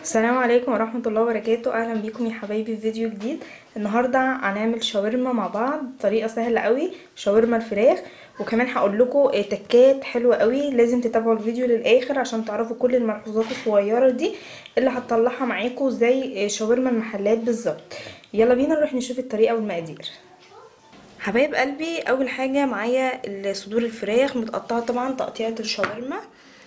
السلام عليكم ورحمة الله وبركاته اهلا بيكم يا حبايبي في فيديو جديد النهاردة هنعمل شاورما مع بعض طريقة سهلة قوي شاورما الفراخ وكمان هقول لكم تكات حلوة قوي لازم تتابعوا الفيديو للاخر عشان تعرفوا كل الملحوظات الصغيرة دي اللي هتطلعها معاكم زي شاورما المحلات بالظبط يلا بينا نروح نشوف الطريقة والمقادير حبايب قلبي اول حاجة معايا صدور الفراخ متقطعة طبعا تقطيعة الشاورما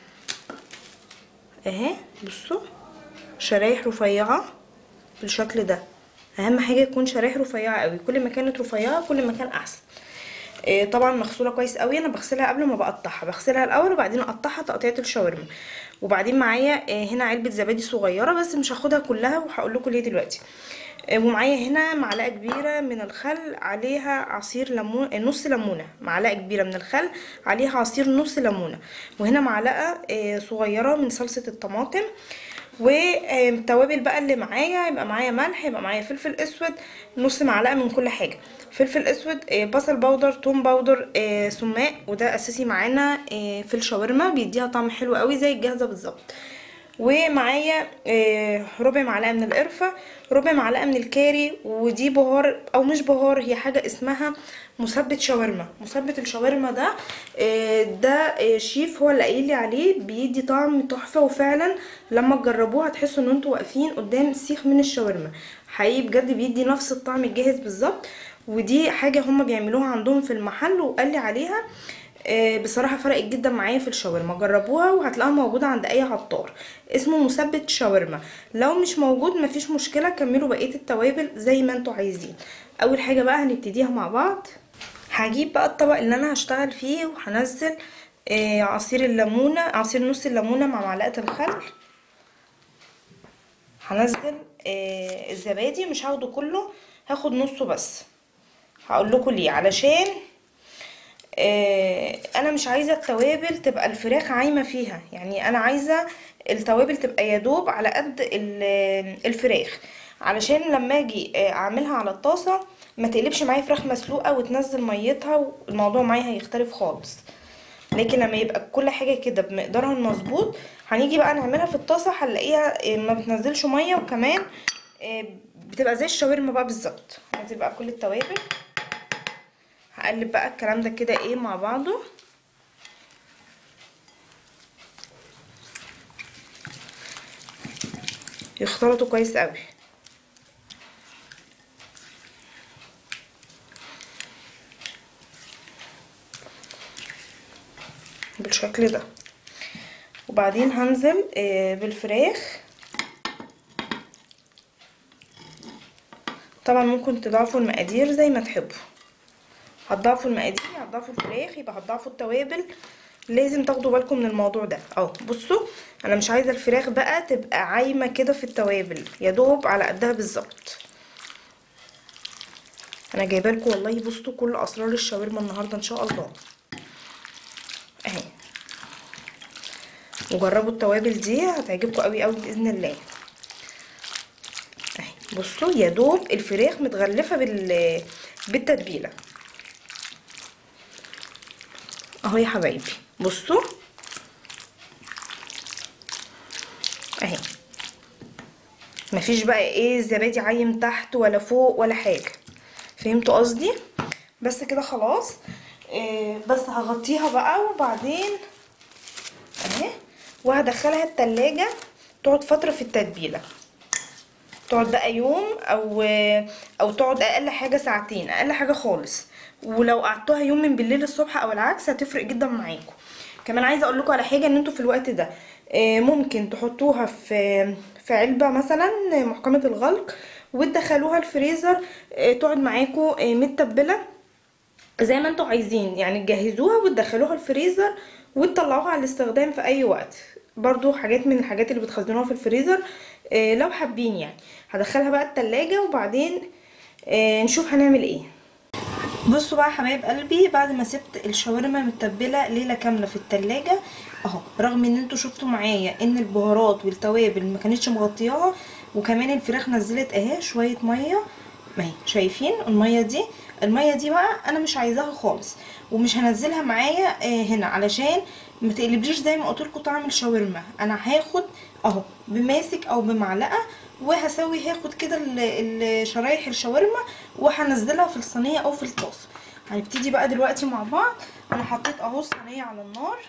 اهي بصوا شرايح رفيعة بالشكل ده اهم حاجه يكون شرايح رفيعه قوي كل ما كانت رفيعه كل ما كان احسن إيه طبعا مغسوله كويس قوي انا بغسلها قبل ما بقطعها بغسلها الاول وبعدين اقطعها تقطيعه الشاورما وبعدين معايا إيه هنا علبه زبادي صغيره بس مش هاخدها كلها وهقول لكم ليه دلوقتي إيه ومعايا هنا معلقه كبيره من الخل عليها عصير ليمون نص ليمونه معلقه كبيره من الخل عليها عصير نص ليمونه وهنا معلقه صغيره من صلصه الطماطم والتوابل بقى اللي معايا يبقى معايا ملح يبقى معايا فلفل اسود نص معلقه من كل حاجه فلفل اسود بصل بودر توم بودر سماق وده اساسي معانا في الشاورما بيديها طعم حلو قوي زي الجاهزه بالظبط ومعايا ربع معلقه من القرفه ربع معلقه من الكاري ودي بهار او مش بهار هي حاجه اسمها مثبت شاورما مثبت الشاورما ده ده شيف هو اللي قايل لي عليه بيدي طعم تحفه وفعلا لما تجربوه هتحسوا ان انتوا واقفين قدام سيخ من الشاورما حقيقي بجد بيدي نفس الطعم الجاهز بالظبط ودي حاجه هما بيعملوها عندهم في المحل وقال لي عليها بصراحه فرقت جدا معايا في الشاورما جربوها وهتلاقوها موجوده عند اي عطار اسمه مثبت شاورما لو مش موجود مفيش مشكله كملوا بقيه التوابل زي ما انتوا عايزين اول حاجه بقى هنبتديها مع بعض هجيب بقى الطبق اللي انا هشتغل فيه وهنزل عصير الليمونه عصير نص الليمونه مع معلقه الخل هنزل الزبادي مش هاخده كله هاخد نصه بس هقول لكم ليه علشان انا مش عايزه التوابل تبقى الفراخ عايمه فيها يعني انا عايزه التوابل تبقى يدوب على قد الفراخ علشان لما اجي اعملها على الطاسه ما تقلبش معايا فراخ مسلوقه وتنزل ميتها والموضوع معايا هيختلف خالص لكن لما يبقى كل حاجه كده بمقدارها المظبوط هنيجي بقى نعملها في الطاسه هنلاقيها ما بتنزلش ميه وكمان بتبقى زي الشاورما بقى بالظبط هنزل بقى كل التوابل هقلب بقى الكلام ده كده ايه مع بعضه يختلطوا كويس قوي بالشكل ده وبعدين هنزل بالفراخ طبعا ممكن تضعفوا المقادير زي ما تحبوا هتضعفوا المقادير هتضعفوا الفراخ يبقى هتضعفوا التوابل لازم تاخدوا بالكم من الموضوع ده اهو بصوا انا مش عايزه الفراخ بقى تبقى عايمه كده في التوابل يا دوب على قدها بالظبط انا جايبه لكم والله بصوا كل اسرار الشاورما النهارده ان شاء الله اهي وجربوا التوابل دي هتعجبكم قوي قوي باذن الله اهي بصوا يا دوب الفراخ متغلفه بال بالتتبيله اهو يا حبايبي بصوا اهي مفيش بقى ايه الزبادي عايم تحت ولا فوق ولا حاجه فهمتوا قصدي بس كده خلاص إيه بس هغطيها بقى وبعدين اهي وهدخلها التلاجة تقعد فتره في التتبيله تقعد بقى يوم او او تقعد اقل حاجه ساعتين اقل حاجه خالص ولو قعدتوها يوم من بالليل الصبح او العكس هتفرق جدا معاكم كمان عايزه اقول لكم على حاجه ان انتوا في الوقت ده ممكن تحطوها في في علبه مثلا محكمه الغلق وتدخلوها الفريزر تقعد معاكم متبله زي ما انتوا عايزين يعني تجهزوها وتدخلوها الفريزر وتطلعوها على الاستخدام في اي وقت برضو حاجات من الحاجات اللي بتخزنوها في الفريزر لو حابين يعني هدخلها بقى التلاجة وبعدين نشوف هنعمل ايه بصوا بقى حبايب قلبي بعد ما سبت الشاورما متبله ليله كامله في التلاجة اهو رغم ان انتوا شفتوا معايا ان البهارات والتوابل ما كانتش مغطياها وكمان الفراخ نزلت اهي شويه ميه ما هي شايفين الميه دي الميه دي بقى انا مش عايزاها خالص ومش هنزلها معايا هنا علشان ما تقلبليش زي ما قلت لكم طعم الشاورما انا هاخد اهو بماسك او بمعلقه وهسوي هاخد كده ال- الشرايح الشاورما وهنزلها في الصينيه او في الطاسه هنبتدي بقى دلوقتي مع بعض انا حطيت اهو الصينيه على النار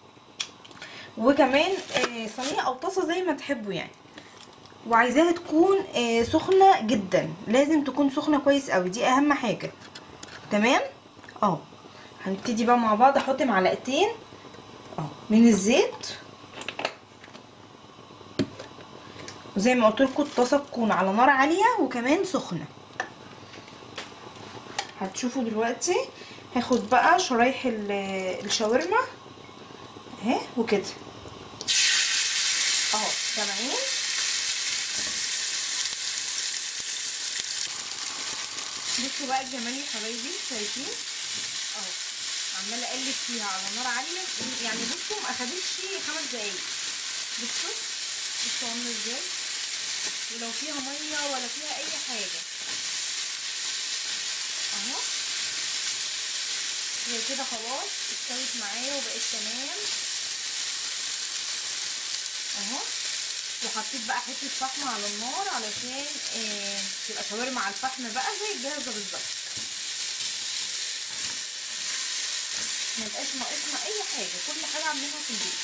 وكمان آه، صينيه او طاسه زي ما تحبوا يعني وعايزاها تكون آه، سخنه جدا لازم تكون سخنه كويس قوي دي اهم حاجه تمام اهو هنبتدي بقى مع بعض احط معلقتين اهو من الزيت وزي ما قلت لكم الطاسه تكون على نار عاليه وكمان سخنه هتشوفوا دلوقتي هاخد بقى شرايح ال- الشاورما اهي وكده اهو سامعين بصوا بقى الجمال يا حبايبي شايفين اهو عماله اقلب فيها على نار عاليه يعني بصوا ما اخدتش خمس دقايق بصوا بصوا عامله ازاي ولو فيها ميه ولا فيها اي حاجه اهو هي كده خلاص استوت معايا وبقت تمام اهو وحطيت بقى حته فحم على النار علشان آه تبقى شاورما على الفحم بقى زي الجاهزه بالظبط ما يبقاش ناقصنا اي حاجه كل حاجه عاملينها في البيت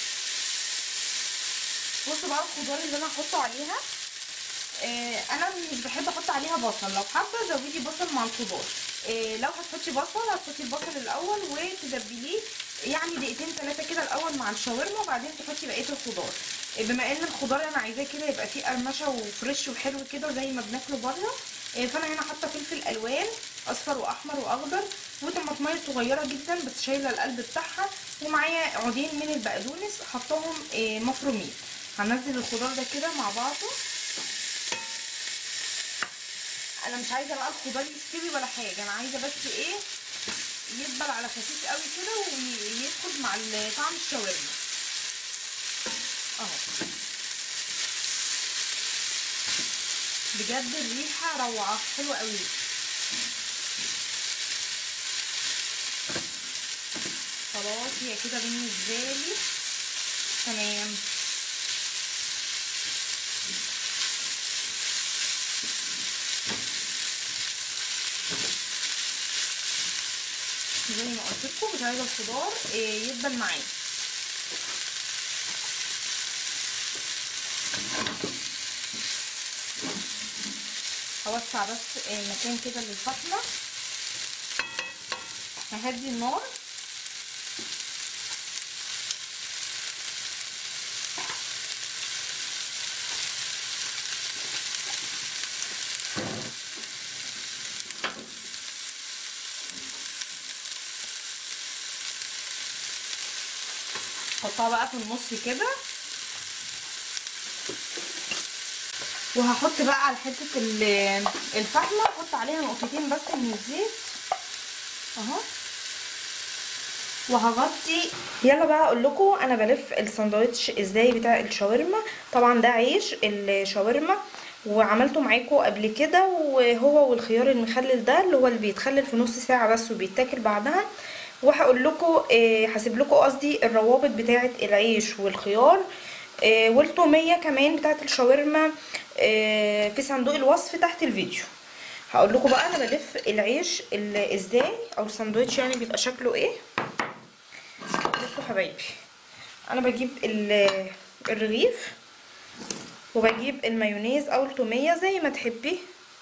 بصوا بقى الخضار اللي انا هحطه عليها آه انا مش بحب احط عليها بصل لو حابه زودي بصل مع الخضار آه لو هتحطي بصل هتحطي البصل الاول وتدبليه يعني دقيقتين ثلاثه كده الاول مع الشاورما وبعدين تحطي بقيه الخضار آه بما ان الخضار انا عايزاه كده يبقى فيه قرمشه وفريش وحلو كده زي ما بناكله بره آه فانا هنا حاطه فلفل الوان اصفر واحمر واخضر وطماطميه صغيره جدا بس شايله القلب بتاعها ومعايا عودين من البقدونس حطاهم آه مفرومين هنزل الخضار ده كده مع بعضه انا مش عايزه بقى الخضار يستوي ولا حاجه انا عايزه بس ايه يدبل على خفيف قوي كده ويدخل مع طعم الشاورما اهو بجد الريحه روعه حلوه قوي خلاص هي كده بالنسبه لي تمام زي ما قلت لكم مش عايزه الخضار يدبل معايا هوسع بس مكان كده للفحمه ههدي النار هحطها بقى في النص كده وهحط بقى على حته الفحمه احط عليها نقطتين بس من الزيت اهو وهغطي يلا بقى اقول لكم انا بلف الساندوتش ازاي بتاع الشاورما طبعا ده عيش الشاورما وعملته معاكم قبل كده وهو والخيار المخلل ده اللي هو اللي بيتخلل في نص ساعه بس وبيتاكل بعدها وهقول لكم هسيب لكم قصدي الروابط بتاعه العيش والخيار آه والتوميه كمان بتاعه الشاورما آه في صندوق الوصف تحت الفيديو هقول لكم بقى انا بلف العيش ازاي او الساندوتش يعني بيبقى شكله ايه بصوا حبايبي انا بجيب الرغيف وبجيب المايونيز او التوميه زي ما تحبي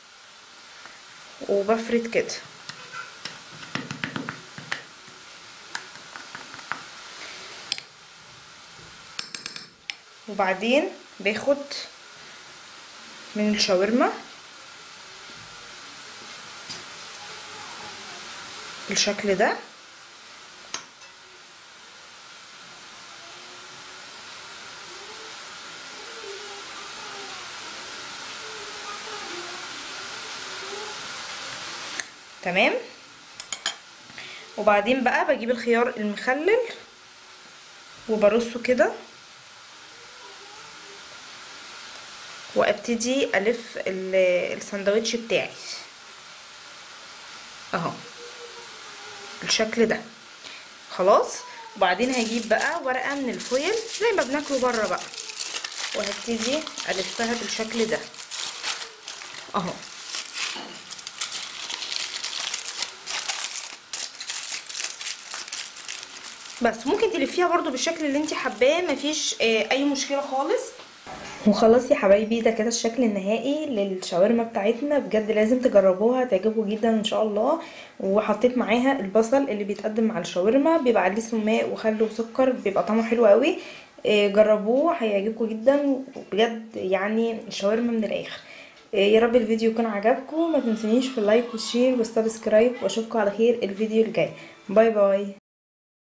وبفرد كده وبعدين باخد من الشاورما بالشكل ده تمام وبعدين بقى بجيب الخيار المخلل وبرصه كده وابتدي الف الساندوتش بتاعي اهو بالشكل ده خلاص وبعدين هجيب بقى ورقه من الفويل زي ما بناكله بره بقى وهبتدي الفها بالشكل ده اهو بس ممكن تلفيها برضو بالشكل اللي انت حباه مفيش آه اي مشكله خالص وخلاص يا حبايبي ده كده الشكل النهائي للشاورما بتاعتنا بجد لازم تجربوها تعجبكم جدا ان شاء الله وحطيت معاها البصل اللي بيتقدم مع الشاورما بيبقى عليه سماق وخل وسكر بيبقى طعمه حلو قوي آه جربوه هيعجبكم جدا بجد يعني الشاورما من الاخر آه يا رب الفيديو يكون عجبكم ما تنسونيش في اللايك والشير والسبسكرايب واشوفكم على خير الفيديو الجاي باي باي